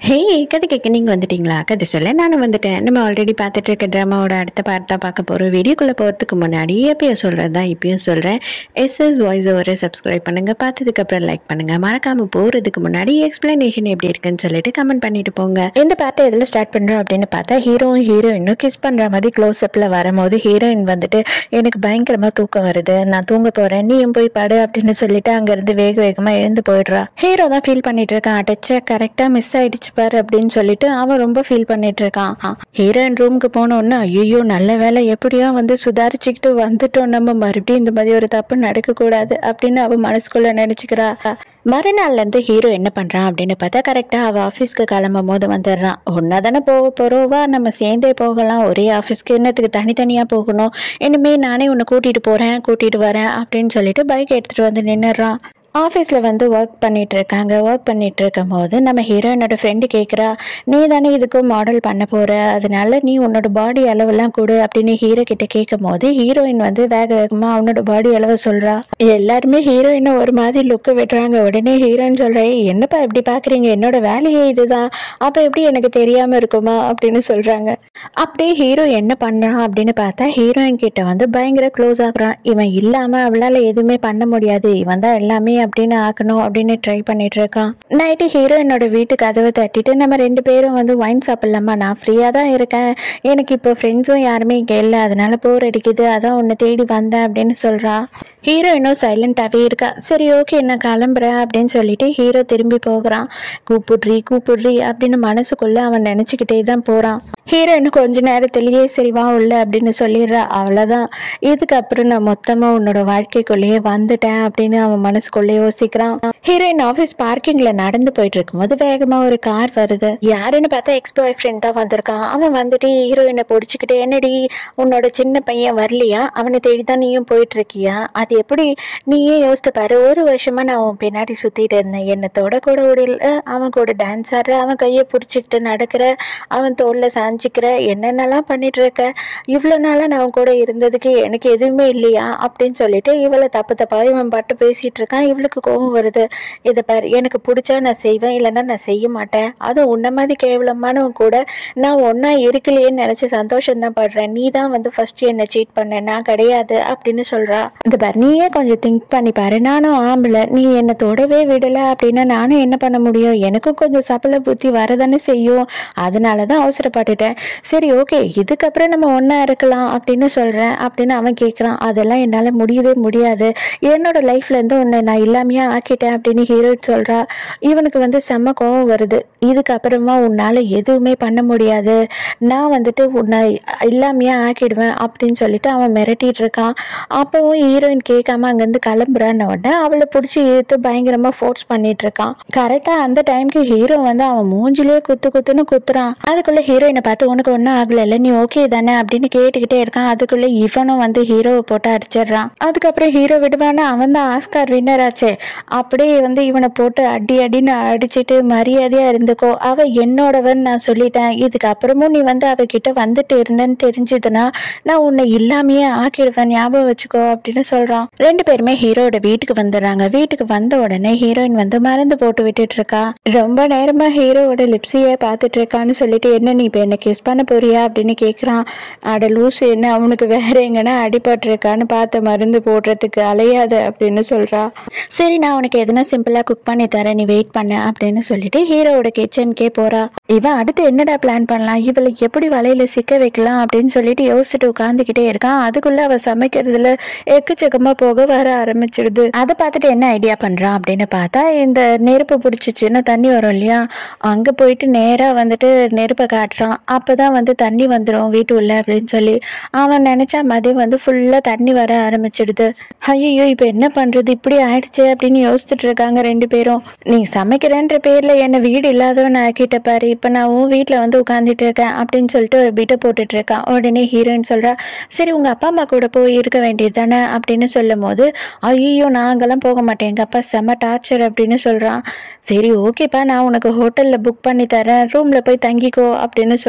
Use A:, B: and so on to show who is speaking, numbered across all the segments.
A: ஹே கதை கேட்க நீங்கள் வந்துட்டீங்களா கதை சொல்ல நானும் வந்துட்டேன் நம்ம ஆல்ரெடி பார்த்துட்டு இருக்க ட்ராமாவோட அடுத்த பார்ட் தான் பார்க்க போகிறோம் வீடியோக்குள்ளே போகிறதுக்கு முன்னாடி எப்பயும் சொல்கிறது தான் இப்பயும் சொல்கிறேன் எஸ்எஸ் வாய்ஸ் ஓவரை சப்ஸ்கிரைப் பண்ணுங்கள் பார்த்ததுக்கப்புறம் லைக் பண்ணுங்கள் மறக்காமல் போகிறதுக்கு முன்னாடி எக்ஸ்பிளனேஷன் எப்படி இருக்குன்னு சொல்லிட்டு கமெண்ட் பண்ணிட்டு போங்க
B: இந்த பாட்டை எதில் ஸ்டார்ட் பண்ணுறோம் அப்படின்னு பார்த்தா ஹீரோவும் ஹீரோயினும் கிஸ் பண்ணுற மாதிரி க்ளோஸ் அப்பில் வரும்போது ஹீரோயின் வந்துட்டு எனக்கு பயங்கரமாக தூக்கம் வருது நான் தூங்க போகிறேன் நீயும் போய் படு அப்படின்னு சொல்லிட்டு அங்கேருந்து வேக வேகமாக எழுந்து போயிடுறா ஹீரோ தான் ஃபீல் பண்ணிட்டு இருக்கான் அடைச்ச கரெக்டாக மிஸ் ஆயிடுச்சு பாரு அப்படின்னு சொல்லிட்டு அவன் ரொம்ப ஃபீல் பண்ணிட்டு இருக்கான் ஹீரோயின் ரூமுக்கு போனோன்னு ஐயோ நல்ல வேலை எப்படியோ வந்து சுதாரிச்சுக்கிட்டு வந்துட்டோம் நம்ம மறுபடியும் இந்த மாதிரி ஒரு தப்பு நடக்கக்கூடாது அப்படின்னு அவன் மனசுக்குள்ள நினச்சிக்கிறா மறுநாள்ல இருந்து ஹீரோ என்ன பண்றான் அப்படின்னு பார்த்தா கரெக்டா அவ ஆஃபீஸ்க்கு கிளம்பும் போது வந்துடுறான் ஒன்னா தானே போக போறோம் வா நம்ம சேர்ந்தே போகலாம் ஒரே ஆஃபீஸ்க்கு என்னத்துக்கு தனித்தனியா போகணும் இனிமே நானே உன்னை கூட்டிட்டு போறேன் கூட்டிட்டு வரேன் அப்படின்னு சொல்லிட்டு பைக் எடுத்துட்டு வந்து நின்னுறான் ஆஃபீஸில் வந்து ஒர்க் பண்ணிட்டு இருக்காங்க ஒர்க் பண்ணிட்டு இருக்கும் போது நம்ம ஹீரோயினோட ஃப்ரெண்டு கேட்குறா நீ தானே இதுக்கும் மாடல் பண்ண போற அதனால நீ உன்னோட பாடி அளவெல்லாம் கொடு அப்படின்னு ஹீரோ கிட்ட கேட்கும் போது ஹீரோயின் வந்து வேக வேகமாக அவனோட பாடி அளவை சொல்றா எல்லாருமே ஹீரோயினை ஒரு மாதிரி லுக்கு விடுறாங்க உடனே ஹீரோயின் சொல்றா "ஏய், என்னப்பா இப்படி பார்க்குறீங்க என்னோட வேலையே இதுதான் அப்போ எப்படி எனக்கு தெரியாமல் இருக்குமா அப்படின்னு சொல்றாங்க அப்படியே ஹீரோ என்ன பண்றான் அப்படின்னு பார்த்தா ஹீரோயின் கிட்ட வந்து பயங்கர க்ளோஸ் ஆகுறான் இவன் இல்லாம அவளால எதுவுமே பண்ண முடியாது இவன் தான் எல்லாமே அப்படின்னு ஆக்கணும் அப்படின்னு ட்ரை பண்ணிட்டு இருக்கான் நைட்டு ஹீரோயினோட வீட்டு கதவை தட்டிட்டு நம்ம ரெண்டு பேரும் வந்து ஒயின் சாப்பிடலாமா நான் ஃப்ரீயா தான் இருக்கேன் எனக்கு இப்போ ஃப்ரெண்ட்ஸும் யாருமே இங்கே இல்லை அதனால போர் அடிக்குது அதான் உன்னை தேடி வந்தேன் அப்படின்னு சொல்றா ஹீரோயினும் சைலண்டாகவே இருக்கா சரி ஓகே நான் கிளம்புறேன் அப்படின்னு சொல்லிட்டு ஹீரோ திரும்பி போகிறான் கூப்பிடுறி கூப்பிடுறி அப்படின்னு மனசுக்குள்ள அவன் நினச்சிக்கிட்டே தான் போகிறான் ஹீரோயின் கொஞ்ச நேரத்திலேயே சரி வா உள்ள அப்படின்னு சொல்லிடுறா அவ்வளோதான் இதுக்கப்புறம் நான் மொத்தமாக உன்னோட வாழ்க்கைக்குள்ளேயே வந்துட்டேன் அப்படின்னு அவன் மனசுக்குள்ளே யோசிக்கிறான் ஹீரோயின் ஆஃபீஸ் பார்க்கிங்கில் நடந்து போயிட்டு இருக்கும்போது வேகமாக ஒரு கார் வருது யாருன்னு பார்த்தா எக்ஸ் பாய் ஃப்ரெண்ட் தான் வந்திருக்கான் அவன் வந்துட்டு ஹீரோயினை பிடிச்சிக்கிட்டு என்னடி உன்னோட சின்ன பையன் வரலையா அவனை தேடி தான் நீயும் போயிட்டு இருக்கியா அது எப்படி நீயே யோசித்து பாரு ஒரு வருஷமா நான் அவன் பின்னாடி சுத்திட்டு இருந்தேன் என்னை தொட கூட விடல அவன் கூட டான்ஸ் ஆடுற அவன் கையை பிடிச்சிக்கிட்டு நடக்கிற அவன் தோல்ல சாஞ்சிக்கிற என்னென்னலாம் பண்ணிட்டு இருக்க இவ்வளோ நாளாக நான் அவன் கூட இருந்ததுக்கு எனக்கு எதுவுமே இல்லையா அப்படின்னு சொல்லிட்டு இவளை தப்பு தப்பா இவன் பாட்டு பேசிட்டு இருக்கான் இவளுக்கு கோபம் வருது இதை பாரு எனக்கு பிடிச்சா நான் செய்வேன் இல்லைன்னா நான் செய்ய மாட்டேன் அதுவும் உன்ன மாதிரி கேவலமானவன் கூட நான் ஒன்றா இருக்கலையேன்னு நினச்சி சந்தோஷம் தான் படுறேன் நீ தான் வந்து ஃபர்ஸ்ட் என்னை சீட் பண்ண நான் கிடையாது அப்படின்னு சொல்றா இந்த பாரு நீயே கொஞ்சம் திங்க் பண்ணி பாரு நானும் ஆம்பளை நீ என்னை தொடவே விடலை அப்படின்னா நானும் என்ன பண்ண முடியும் எனக்கும் கொஞ்சம் சபல புத்தி வரதானே செய்யும் அதனால தான் அவசரப்பட்டுட்டேன் சரி ஓகே இதுக்கப்புறம் நம்ம ஒன்றா இருக்கலாம் அப்படின்னு சொல்கிறேன் அப்படின்னு அவன் கேட்குறான் அதெல்லாம் என்னால் முடியவே முடியாது என்னோட லைஃப்லேருந்து உன்னை நான் இல்லாமையா ஆக்கிட்டேன் அப்படின்னு ஹீரோயின் சொல்கிறா இவனுக்கு வந்து செம்ம கோவம் வருது இதுக்கப்புறமா உன்னால் எதுவுமே பண்ண முடியாது நான் வந்துட்டு உன்னை இல்லாமையா ஆக்கிடுவேன் அப்படின்னு சொல்லிட்டு அவன் மிரட்டிட்டு இருக்கான் அப்போவும் ஹீரோயின் கேட்காம அங்கேருந்து கிளம்புறான்னு உடனே அவளை பிடிச்சி இழுத்து பயங்கரமாக ஃபோர்ஸ் பண்ணிட்டு இருக்கான் கரெக்டாக அந்த டைம்க்கு ஹீரோ வந்து அவன் மூஞ்சிலே குத்து குத்துன்னு குத்துறான் அதுக்குள்ள ஹீரோயினை பார்த்து உனக்கு ஒன்றும் ஆகலைல்ல நீ ஓகே தானே அப்படின்னு கேட்டுக்கிட்டே இருக்கான் அதுக்குள்ள இவனும் வந்து ஹீரோவை போட்டு அடிச்சிடுறான் அதுக்கப்புறம் ஹீரோ விடுவானா அவன் தான் ஆஸ்கார் வின்னர் ஆச்சே அப்படியே வந்து இவனை போட்டு அடி அடின்னு அடிச்சிட்டு மரியாதையா இருந்துக்கோ அவ என்னோடவன் நான் சொல்லிட்டேன் இதுக்கப்புறமும் நீ வந்து அவகிட்ட வந்துட்டு இருந்தேன்னு தெரிஞ்சதுன்னா நான் உன்னை இல்லாமையே ஆக்கிடுவேன் ஞாபகம் வச்சுக்கோ அப்படின்னு சொல்றான் ரெண்டு பேருமே ஹீரோட வீட்டுக்கு வந்துடுறாங்க வீட்டுக்கு வந்த உடனே ஹீரோயின் வந்து மருந்து போட்டு விட்டுட்டு இருக்கா ரொம்ப நேரமா ஹீரோவோட லிப்ஸியே பார்த்துட்டு இருக்கான்னு சொல்லிட்டு என்ன நீ இப்போ என்ன கிஸ் பண்ண போறியா அப்படின்னு கேட்குறான் அட லூசு என்ன அவனுக்கு வேற எங்கன்னா அடிபட்டிருக்கான்னு பார்த்து மருந்து போடுறதுக்கு அலையாத அப்படின்னு சொல்றா சரி நான் உனக்கு எதுனா சிம்பிளா குக் பண்ணி தரேன் நீ வெயிட் பண்ண அப்படின்னு சொல்லிட்டு ஹீரோவோட கிச்சனுக்கே போறா இவன் அடுத்து என்னடா பிளான் பண்ணலாம் இவளை எப்படி வலையில சிக்க வைக்கலாம் அப்படின்னு சொல்லிட்டு யோசிச்சுட்டு உட்காந்துக்கிட்டே இருக்கான் அதுக்குள்ள அவ சமைக்கிறதுல எக்கச்சக்கமா போக வர ஆரம்பிச்சிடுது அதை பார்த்துட்டு என்ன ஐடியா பண்றான் அப்படின்னு பார்த்தா இந்த நெருப்பு பிடிச்சிச்சுன்னு தண்ணி வரும் இல்லையா அங்க போயிட்டு நேரா வந்துட்டு நெருப்பை காட்டுறான் அப்பதான் வந்து தண்ணி வந்துடும் வீட்டு உள்ள அப்படின்னு சொல்லி அவன் நினைச்சா மதியம் வந்து ஃபுல்லா தண்ணி வர ஆரம்பிச்சிடுது ஐயோ இப்போ என்ன பண்றது இப்படி ஆயிடுச்சு அப்படின்னு யோசிச்சுட்டு இருக்காங்க ரெண்டு பேரும் நீ சமைக்கிறேன்ற பேர்ல என்ன வீடு இல்லாதவன் ஆக்கிட்ட பாரு இப்போ நான் உன் வீட்டில் வந்து உட்காந்துட்டு இருக்கேன் அப்படின்னு சொல்லிட்டு ஒரு பீட்டை போட்டுட்டு இருக்கான் உடனே ஹீரோயின் சொல்றா சரி உங்க அப்பா அம்மா கூட போய் இருக்க வேண்டியது தானே அப்படின்னு சொல்லும் போது ஐயோ நான் அங்கெல்லாம் போக மாட்டேன் எங்க அப்பா செம்ம டார்ச்சர் அப்படின்னு சொல்றான் சரி ஓகேப்பா நான் உனக்கு ஹோட்டல்ல புக் பண்ணி தரேன் ரூம்ல போய் தங்கிக்கோ அப்படின்னு சொல்றான்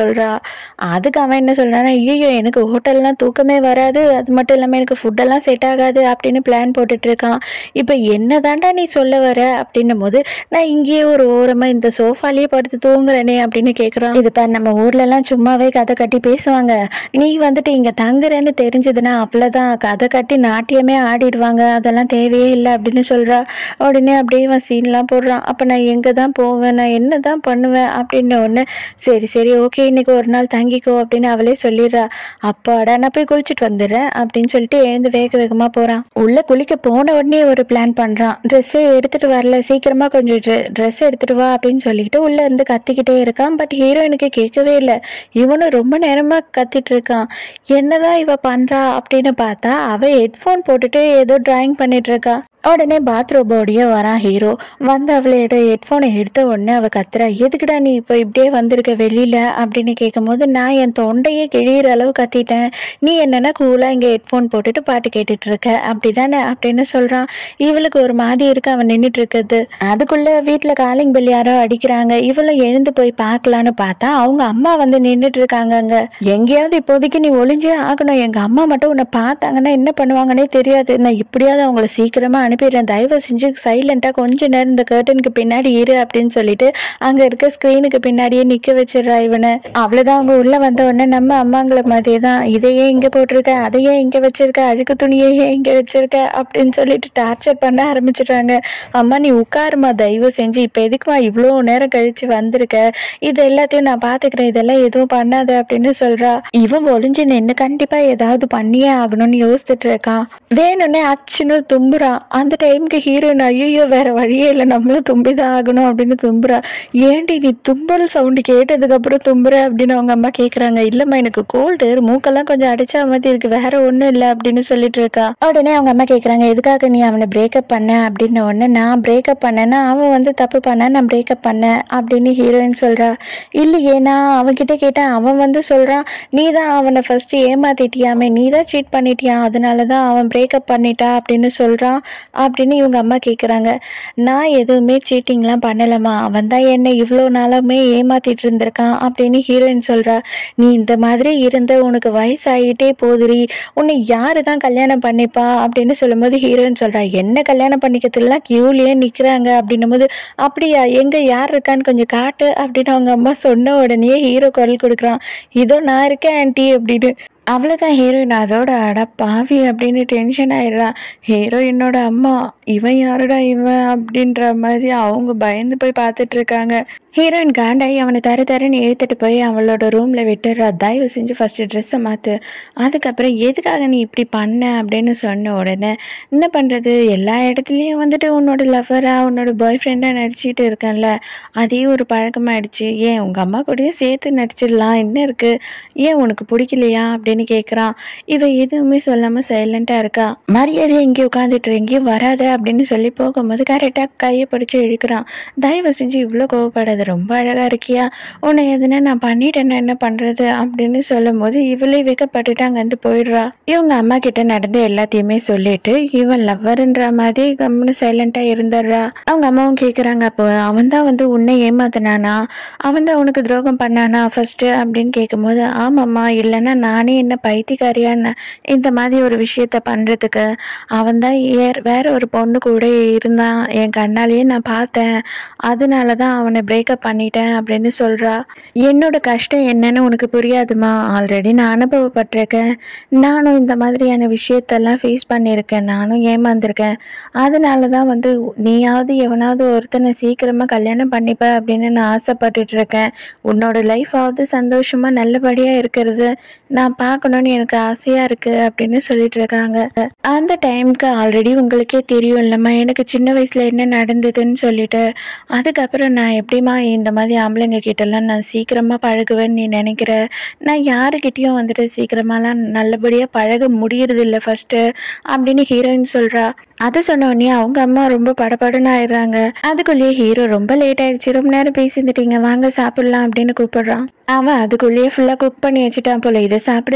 B: சொல்கிறா அதுக்கு அவன் என்ன சொல்கிறான்னா ஐயோ எனக்கு ஹோட்டல்லாம் தூக்கமே வராது அது மட்டும் இல்லாமல் எனக்கு ஃபுட்டெல்லாம் செட் ஆகாது அப்படின்னு பிளான் போட்டுட்டு இருக்கான் இப்போ என்ன தாண்டா நீ சொல்ல வர அப்படின்னும் போது நான் இங்கேயே ஒரு ஓரமாக இந்த சோஃபாலேயே படுத்து தூங்குறேனே அப்படின்னு கேட்குறான் இது பாரு நம்ம ஊர்லலாம் சும்மாவே கதை கட்டி பேசுவாங்க நீ வந்துட்டு இங்கே தங்குறேன்னு தெரிஞ்சதுன்னா அவ்வளோதான் கதை கட்டி நாட்டியமே ஆடிடுவாங்க அதெல்லாம் தேவையே இல்லை அப்படின்னு சொல்கிறா உடனே அப்படியே அவன் சீன்லாம் போடுறான் அப்போ நான் எங்கே தான் போவேன் நான் என்ன தான் பண்ணுவேன் அப்படின்ன உடனே சரி சரி ஓகே இன்னைக்கு ஒரு நாள் தங்கிக்கோ அப்படின்னு அவளே சொல்லிடுறா அப்பாடா நான் போய் குளிச்சுட்டு வந்துடுறேன் அப்படின்னு சொல்லிட்டு எழுந்து வேக வேகமாக போகிறான் உள்ளே குளிக்க போன உடனே ஒரு பிளான் பண்ணுறான் ட்ரெஸ்ஸு எடுத்துகிட்டு வரல சீக்கிரமாக கொஞ்சம் ட்ரெஸ் எடுத்துகிட்டு வா அப்படின்னு சொல்லிட்டு உள்ளே இருந்து கத்திக்கிட்டே இருக்கான் பட் ஹீரோயினுக்கு கேட்கவே இல்லை இவனும் ரொம்ப நேரமாக கத்திட்டு இருக்கான் என்னதான் இவ பண்ணுறா அப்படின்னு பார்த்தா அவள் ஹெட்ஃபோன் போட்டுட்டு ஏதோ டிராயிங் பண்ணிட்டு இருக்கா உடனே பாத்ரூமோடைய வரான் ஹீரோ வந்து அவளோட ஹெட்ஃபோனை எடுத்த உடனே அவள் கத்துறா எதுக்குடா நீ இப்போ இப்படியே வந்திருக்க வெளியில் அப்படின்னு கேட்கும்போது நான் என் தொண்டையே கிழியிற அளவு கத்திட்டேன் நீ என்னென்னா கூலாக இங்கே ஹெட்ஃபோன் போட்டுட்டு பாட்டு கேட்டுட்டு இருக்க அப்படி தானே அப்படின்னு சொல்கிறான் இவளுக்கு ஒரு மாதிரி இருக்கு அவன் நின்றுட்டு இருக்கிறது அதுக்குள்ளே வீட்டில் காலிங் பெல் யாரோ அடிக்கிறாங்க இவளும் எழுந்து போய் பார்க்கலான்னு பார்த்தா அவங்க அம்மா வந்து நின்றுட்டு இருக்காங்க அங்கே எங்கேயாவது இப்போதைக்கு நீ ஒளிஞ்சே ஆகணும் எங்கள் அம்மா மட்டும் உன்னை பார்த்தாங்கன்னா என்ன பண்ணுவாங்கன்னே தெரியாது நான் இப்படியாவது அவங்கள சீக்கிரமாக அனுப்பிடுறேன் தயவு செஞ்சு சைலண்ட்டாக கொஞ்ச நேரம் இந்த கர்டனுக்கு பின்னாடி இரு அப்படின்னு சொல்லிட்டு அங்கே இருக்க ஸ்க்ரீனுக்கு பின்னாடியே நிற்க வச்சிடுறா இவனை அவ்வளோதான் அவங்க உள்ளே வந்த உடனே நம்ம அம்மாங்களை மாதிரியே தான் இதையே இங்கே போட்டிருக்க அதையே இங்கே வச்சிருக்க அழுக்கு துணியையே இங்கே வச்சிருக்க அப்படின்னு சொல்லிட்டு டார்ச்சர் பண்ண ஆரம்பிச்சிடுறாங்க அம்மா நீ உட்காருமா தயவு செஞ்சு இப்போ எதுக்குமா இவ்வளோ நேரம் கழிச்சு வந்திருக்க இது எல்லாத்தையும் நான் பார்த்துக்கிறேன் இதெல்லாம் எதுவும் பண்ணாத அப்படின்னு சொல்றா இவன் ஒளிஞ்சு நின்று கண்டிப்பாக ஏதாவது பண்ணியே ஆகணும்னு யோசிச்சுட்டு இருக்கான் வேணும்னே அச்சுன்னு தும்புறான் அந்த டைமுக்கு ஹீரோயின் ஐயோ வேற வழியே இல்லை நம்மளும் தும்பி தான் ஆகணும் அப்படின்னு தும்புறா ஏண்டி நீ தும்பல் சவுண்டு கேட்டதுக்கப்புறம் தும்புற அப்படின்னு அவங்க அம்மா கேட்குறாங்க இல்லைம்மா எனக்கு கோல்டு மூக்கெல்லாம் கொஞ்சம் அடிச்சா மாதிரி இருக்கு வேற ஒன்றும் இல்லை அப்படின்னு சொல்லிட்டு இருக்கா உடனே அவங்க அம்மா கேட்குறாங்க எதுக்காக நீ அவனை பிரேக்கப் பண்ண அப்படின்ன உடனே நான் பிரேக்கப் பண்ணேன்னா அவன் வந்து தப்பு பண்ண நான் பிரேக்கப் பண்ணேன் அப்படின்னு ஹீரோயின் சொல்றா இல்லையே நான் அவன்கிட்ட கேட்டேன் அவன் வந்து சொல்றான் நீ தான் அவனை ஃபர்ஸ்ட் ஏமாத்திட்டியாமே நீ தான் சீட் பண்ணிட்டியா அதனால தான் அவன் பிரேக்கப் பண்ணிட்டா அப்படின்னு சொல்றான் அப்படின்னு இவங்க அம்மா கேட்குறாங்க நான் எதுவுமே சீட்டிங்லாம் பண்ணலம்மா அவன் தான் என்னை இவ்வளோ நாளுமே ஏமாத்திட்டு இருந்திருக்கான் அப்படின்னு ஹீரோயின் சொல்றா நீ இந்த மாதிரி இருந்த உனக்கு வயசாகிட்டே போதுரி உன்னை யாரு தான் கல்யாணம் பண்ணிப்பா அப்படின்னு சொல்லும்போது ஹீரோயின் சொல்றா என்ன கல்யாணம் பண்ணிக்கிறதுலாம் கியூலயே நிக்கிறாங்க அப்படின்னும் போது அப்படியா எங்க யார் இருக்கான்னு கொஞ்சம் காட்டு அப்படின்னு அவங்க அம்மா சொன்ன உடனே ஹீரோ குரல் கொடுக்குறான் இதோ நான் இருக்கேன் ஆன்ட்டி அப்படின்னு அவ்வளோதான் ஹீரோயின் அதோட அட பாவி அப்படின்னு டென்ஷன் ஆயிடுறா ஹீரோயினோட அம்மா இவன் யாருடா இவன் அப்படின்ற மாதிரி அவங்க பயந்து போய் பார்த்துட்டு இருக்காங்க ஹீரோயின் காண்டாயி அவனை தர தரன்னு இழுத்துட்டு போய் அவளோட ரூமில் விட்டுறா தயவு செஞ்சு ஃபஸ்ட்டு ட்ரெஸ்ஸை மாற்று அதுக்கப்புறம் எதுக்காக நீ இப்படி பண்ண அப்படின்னு சொன்ன உடனே என்ன பண்ணுறது எல்லா இடத்துலையும் வந்துட்டு உன்னோட லவ்வராக உன்னோட பாய் ஃப்ரெண்டாக நடிச்சிட்டு இருக்கேன்ல அதே ஒரு பழக்கமாயிடுச்சு ஏன் உங்கள் அம்மா கூடயும் சேர்த்து நடிச்சிடலாம் என்ன இருக்குது ஏன் உனக்கு பிடிக்கலையா அப்படின்னு கேட்குறான் இவ எதுவுமே சொல்லாமல் சைலண்ட்டாக இருக்கா மரியாதை எங்கேயும் உட்காந்துட்டு எங்கேயும் வராத அப்படின்னு சொல்லி போகும்போது கரெக்டாக கையை பிடிச்சி இழுக்கிறான் தயவு செஞ்சு இவ்வளோ கோவப்படாத ரொம்ப அழகாக இருக்கியா உன்னை எதுனா நான் பண்ணிட்டேன்னா என்ன பண்ணுறது அப்படின்னு சொல்லும் போது இவளே வைக்கப்பட்டுட்டு அங்கேருந்து போயிடுறா இவங்க அம்மா கிட்ட நடந்த எல்லாத்தையுமே சொல்லிட்டு இவன் லவ்வருன்ற மாதிரி கம்முன்னு சைலண்டாக இருந்துடுறா அவங்க அம்மாவும் கேட்குறாங்க அப்போ அவன் தான் வந்து உன்னை ஏமாத்தினானா அவன் தான் உனக்கு துரோகம் பண்ணானா ஃபர்ஸ்ட்டு அப்படின்னு கேட்கும்போது ஆமாம்மா இல்லைன்னா நானே என்ன பைத்தியக்காரியான இந்த மாதிரி ஒரு விஷயத்த பண்ணுறதுக்கு அவன் தான் ஏர் வேற ஒரு பொண்ணு கூட இருந்தான் என் கண்ணாலேயே நான் பார்த்தேன் அதனால தான் அவனை பிரேக்கப் பண்ணிட்டேன் அப்படின்னு சொல்கிறா என்னோட கஷ்டம் என்னன்னு உனக்கு புரியாதுமா ஆல்ரெடி நான் அனுபவப்பட்டிருக்கேன் நானும் இந்த மாதிரியான விஷயத்தெல்லாம் ஃபேஸ் பண்ணியிருக்கேன் நானும் ஏமாந்துருக்கேன் அதனால தான் வந்து நீயாவது எவனாவது ஒருத்தனை சீக்கிரமாக கல்யாணம் பண்ணிப்ப அப்படின்னு நான் ஆசைப்பட்டுட்டு இருக்கேன் உன்னோட லைஃபாவது சந்தோஷமாக நல்லபடியாக இருக்கிறது நான் பார்க்கணுன்னு எனக்கு ஆசையாக இருக்குது அப்படின்னு சொல்லிட்டு இருக்காங்க அந்த டைம்க்கு ஆல்ரெடி உங்களுக்கே தெரியும் இல்லைம்மா எனக்கு சின்ன வயசில் என்ன நடந்ததுன்னு சொல்லிட்டு அதுக்கப்புறம் நான் எப்படிம்மா இந்த மாதிரி ஆம்பளைங்க கிட்டலாம் நான் சீக்கிரமாக பழகுவேன்னு நீ நினைக்கிற நான் யாருக்கிட்டேயும் வந்துட்டு சீக்கிரமாலாம் நல்லபடியாக பழக முடியறது இல்லை ஃபஸ்ட்டு அப்படின்னு ஹீரோயின் சொல்கிறா அதை சொன்ன உடனே அவங்க அம்மா ரொம்ப படபடன்னு ஆயிடுறாங்க அதுக்குள்ளேயே ஹீரோ ரொம்ப லேட் ஆயிடுச்சு ரொம்ப நேரம் பேசியிருந்துட்டீங்க வாங்க சாப்பிடலாம் அப்படின்னு கூப்பிடுறான் அவன் அதுக்குள்ளேயே ஃபுல்லாக குக் பண்ணி வச்சுட்டான் போல இதை சாப்பிட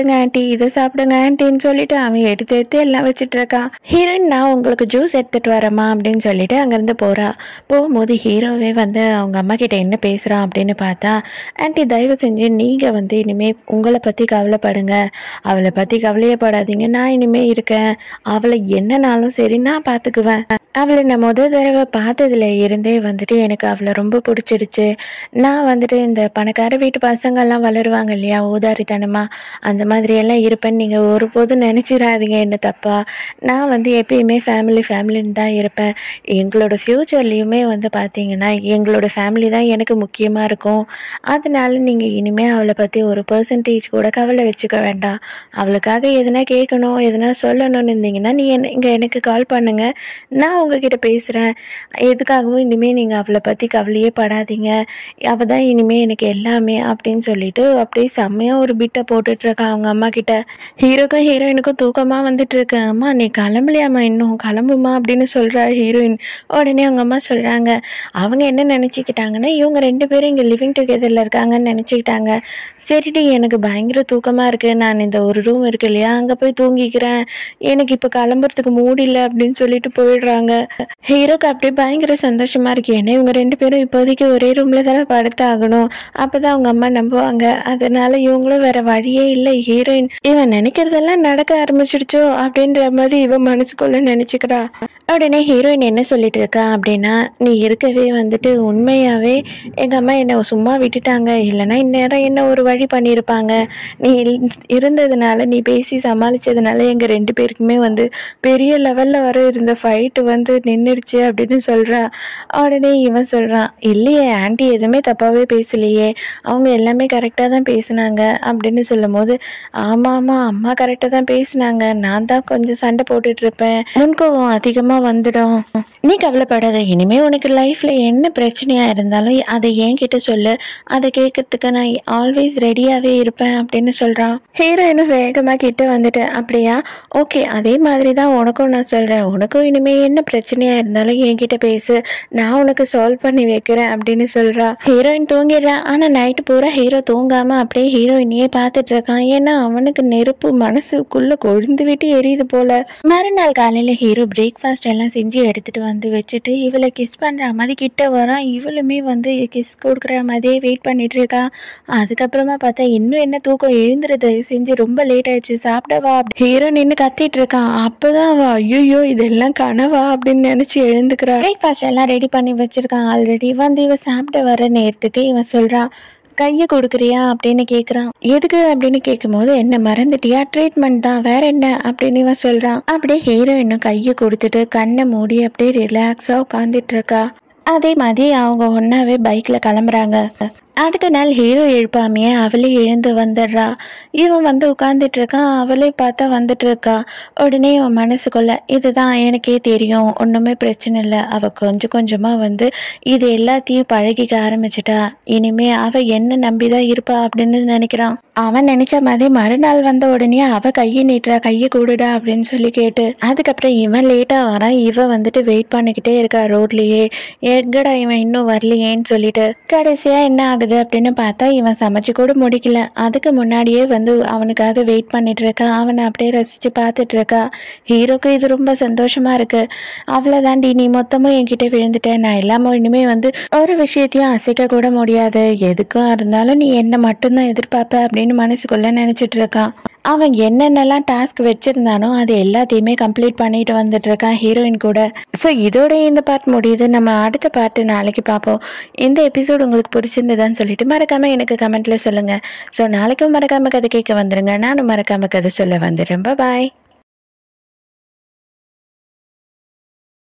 B: சாப்பிடுங்க ஆண்டி இதை சாப்பிடுங்க ஆண்டின்னு சொல்லிட்டு அவன் எடுத்து எடுத்து எல்லாம் வச்சுட்டு இருக்கான் ஹீரோயின் நான் உங்களுக்கு ஜூஸ் எடுத்துட்டு வரேம்மா அப்படின்னு சொல்லிட்டு அங்கேருந்து போறா போகும்போது ஹீரோவே வந்து அவங்க அம்மா கிட்ட என்ன பேசுறான் அப்படின்னு பார்த்தா ஆண்டி தயவு செஞ்சு நீங்க வந்து இனிமே உங்களை பத்தி கவலைப்படுங்க அவளை பத்தி கவலையே படாதீங்க நான் இனிமே இருக்கேன் அவளை என்னனாலும் சரி நான் பார்த்துக்குவேன் அவளை நான் முத தடவை பார்த்ததுல இருந்தே வந்துட்டு எனக்கு அவளை ரொம்ப பிடிச்சிடுச்சு நான் வந்துட்டு இந்த பணக்கார வீட்டு பசங்கள்லாம் வளருவாங்க இல்லையா ஊதாரித்தனமா அந்த மாதிரி எல்லாம் இருப்பேன்னு நீங்கள் ஒருபோதும் நினச்சிடாதீங்க என்ன தப்பா நான் வந்து எப்பயுமே ஃபேமிலி ஃபேமிலின்னு தான் இருப்பேன் எங்களோட ஃப்யூச்சர்லேயுமே வந்து பார்த்தீங்கன்னா எங்களோட ஃபேமிலி தான் எனக்கு முக்கியமாக இருக்கும் அதனால நீங்கள் இனிமேல் அவளை பற்றி ஒரு பர்சன்டேஜ் கூட கவலை வச்சுக்க வேண்டாம் அவளுக்காக எதுனா கேட்கணும் எதுனா சொல்லணும்னு இருந்தீங்கன்னா நீ என்ன இங்கே எனக்கு கால் பண்ணுங்க நான் உங்ககிட்ட பேசுகிறேன் எதுக்காகவும் இனிமேல் நீங்கள் அவளை பற்றி கவலையே படாதீங்க அவள் தான் இனிமேல் எனக்கு எல்லாமே அப்படின்னு சொல்லிட்டு அப்படியே செம்மையாக ஒரு பிட்டை போட்டுட்ருக்கா அவங்க அம்மா கிட்ட ஹீரோக்கும் ஹீரோயினுக்கும் தூக்கமாக வந்துட்டு இருக்கு அம்மா நீ கிளம்பலையாம்மா இன்னும் கிளம்புமா அப்படின்னு சொல்கிறா ஹீரோயின் உடனே அவங்க அம்மா சொல்கிறாங்க அவங்க என்ன நினச்சிக்கிட்டாங்கன்னா இவங்க ரெண்டு பேரும் இங்கே லிவிங் டுகெதரில் இருக்காங்கன்னு நினச்சிக்கிட்டாங்க சரிடி எனக்கு பயங்கர தூக்கமாக இருக்குது நான் இந்த ஒரு ரூம் இருக்கு இல்லையா அங்கே போய் தூங்கிக்கிறேன் எனக்கு இப்போ கிளம்புறதுக்கு மூடி இல்லை அப்படின்னு சொல்லிட்டு போயிடுறாங்க ஹீரோக்கு அப்படியே பயங்கர சந்தோஷமா இருக்கு ஏன்னா இவங்க ரெண்டு பேரும் இப்போதைக்கு ஒரே ரூம்ல தானே படுத்தாகணும் அப்பதான் அவங்க அம்மா நம்புவாங்க அதனால இவங்களும் வேற வழியே இல்லை ஹீரோயின் இவன் நினைக்கிறதெல்லாம் நடக்க ஆரம்பிச்சிடுச்சோ அப்படின்ற மாதிரி இவன் மனசுக்குள்ள நினைச்சுக்கிறா உடனே ஹீரோயின் என்ன சொல்லிட்டு இருக்கா அப்படின்னா நீ இருக்கவே வந்துட்டு உண்மையாவே எங்க அம்மா என்னை சும்மா விட்டுட்டாங்க இல்லைன்னா இந்நேரம் என்ன ஒரு வழி பண்ணியிருப்பாங்க நீ இல்- இருந்ததுனால நீ பேசி சமாளிச்சதுனால எங்க ரெண்டு பேருக்குமே வந்து பெரிய லெவல்ல வர இருந்த ஃபைட் வந்து நின்றுடுச்சு அப்படின்னு சொல்றா உடனே இவன் சொல்றான் இல்லையே ஆண்டி எதுவுமே தப்பாவே பேசலையே அவங்க எல்லாமே கரெக்டாக தான் பேசுனாங்க அப்படின்னு சொல்லும் போது ஆமா ஆமா அம்மா கரெக்டாக தான் பேசுனாங்க நான் தான் கொஞ்சம் சண்டை போட்டுட்டு இருப்பேன் முன்கோவம் அதிகமாக வந்துடும் நீ கவலைப்படாத இனிமே உனக்கு லைஃப்ல என்ன பிரச்சனையா இருந்தாலும் அதை என்கிட்ட சொல்லு அதை கேட்கறதுக்கு நான் ஆல்வேஸ் ரெடியாவே இருப்பேன் அப்படின்னு சொல்றான் ஹீரோயினும் வேகமா கிட்ட வந்துட்டு அப்படியா ஓகே அதே மாதிரி தான் உனக்கும் நான் சொல்றேன் உனக்கும் இனிமே என்ன பிரச்சனையா இருந்தாலும் என்கிட்ட பேசு நான் உனக்கு சால்வ் பண்ணி வைக்கிறேன் அப்படின்னு சொல்றா ஹீரோயின் தூங்கிடுறா ஆனா நைட்டு பூரா ஹீரோ தூங்காம அப்படியே ஹீரோயினையே பார்த்துட்டு இருக்கான் ஏன்னா அவனுக்கு நெருப்பு மனசுக்குள்ள கொழுந்து விட்டு எரியுது போல மறுநாள் காலையில ஹீரோ பிரேக்ஃபாஸ்ட் எல்லாம் செஞ்சு எடுத்துட்டு வந்து வச்சுட்டு இவளை கிஸ் பண்ற மாதிரி கிட்ட வரான் இவளுமே வந்து கிஸ் கொடுக்குற மாதிரியே வெயிட் பண்ணிட்டு இருக்கா அதுக்கப்புறமா பார்த்தா இன்னும் என்ன தூக்கம் எழுந்துருது செஞ்சு ரொம்ப லேட் ஆயிடுச்சு சாப்பிடவா ஹீரோ நின்று கத்திட்டு இருக்கான் அப்பதான் அவ ஐயோ இதெல்லாம் கனவா அப்படின்னு நினைச்சு எழுந்துக்கிறா பிரேக்ஃபாஸ்ட் எல்லாம் ரெடி பண்ணி வச்சிருக்கான் ஆல்ரெடி வந்து இவ சாப்பிட வர நேரத்துக்கு இவன் சொல்றான் கையை கொடுக்குறியா அப்படின்னு கேட்குறான் எதுக்கு அப்படின்னு கேட்கும்போது என்ன மறந்துட்டியா ட்ரீட்மெண்ட் தான் வேற என்ன அப்படின்னு இவன் சொல்றான் அப்படியே ஹீரோயினும் கையை கொடுத்துட்டு கண்ணை மூடி அப்படியே ரிலாக்ஸாக உட்காந்துட்டு இருக்கா அதே மாதிரி அவங்க ஒன்னாவே பைக்ல கிளம்புறாங்க அடுத்த நாள் ஹீரோ எழுப்பாமையே அவளே எழுந்து வந்துடுறா இவன் வந்து உட்கார்ந்துட்டு இருக்கான் அவளே பார்த்தா வந்துட்டு இருக்கா உடனே இவன் மனசுக்குள்ள இதுதான் எனக்கே தெரியும் ஒன்றுமே பிரச்சனை இல்லை அவ கொஞ்சம் கொஞ்சமா வந்து இது எல்லாத்தையும் பழகிக்க ஆரம்பிச்சிட்டா இனிமே அவ என்ன நம்பிதான் இருப்பா அப்படின்னு நினைக்கிறான் அவன் நினைச்ச மாதிரி மறுநாள் வந்த உடனே அவ கையை நீட்டுறா கையை கூடுடா அப்படின்னு சொல்லி கேட்டு அதுக்கப்புறம் இவன் லேட்டா வரான் இவ வந்துட்டு வெயிட் பண்ணிக்கிட்டே இருக்கா ரோட்லயே எங்கடா இவன் இன்னும் வரலையேன்னு சொல்லிட்டு கடைசியா என்ன ஆகுது அப்படின்னு பார்த்தா இவன் சமைச்சு கூட முடிக்கல அதுக்கு முன்னாடியே வந்து அவனுக்காக வெயிட் பண்ணிட்டு இருக்கா அவனை அப்படியே ரசிச்சு பார்த்துட்டு இருக்கா ஹீரோக்கு இது ரொம்ப சந்தோஷமா இருக்கு அவ்வளோதாண்டி நீ மொத்தமும் என்கிட்ட விழுந்துட்ட நான் எல்லாமே இனிமே வந்து ஒரு விஷயத்தையும் அசைக்க கூட முடியாது எதுக்கும் இருந்தாலும் நீ என்ன மட்டும்தான் எதிர்பார்ப்ப அப்படின்னு மனசுக்குள்ள நினைச்சிட்டு இருக்கான் அவன் என்னென்னலாம் டாஸ்க் வச்சிருந்தானோ அது எல்லாத்தையுமே கம்ப்ளீட் பண்ணிட்டு வந்துட்டு இருக்கான் ஹீரோயின் கூட ஸோ இதோட இந்த பார்ட் முடியுது நம்ம அடுத்த பார்ட் நாளைக்கு பார்ப்போம் இந்த எபிசோட் உங்களுக்கு பிடிச்சிருந்ததான்னு சொல்லிட்டு மறக்காம எனக்கு கமெண்ட்ல சொல்லுங்க ஸோ நாளைக்கும் மறக்காம கதை கேட்க வந்துருங்க நானும் மறக்காம கதை சொல்ல வந்துடுறேன் பாய்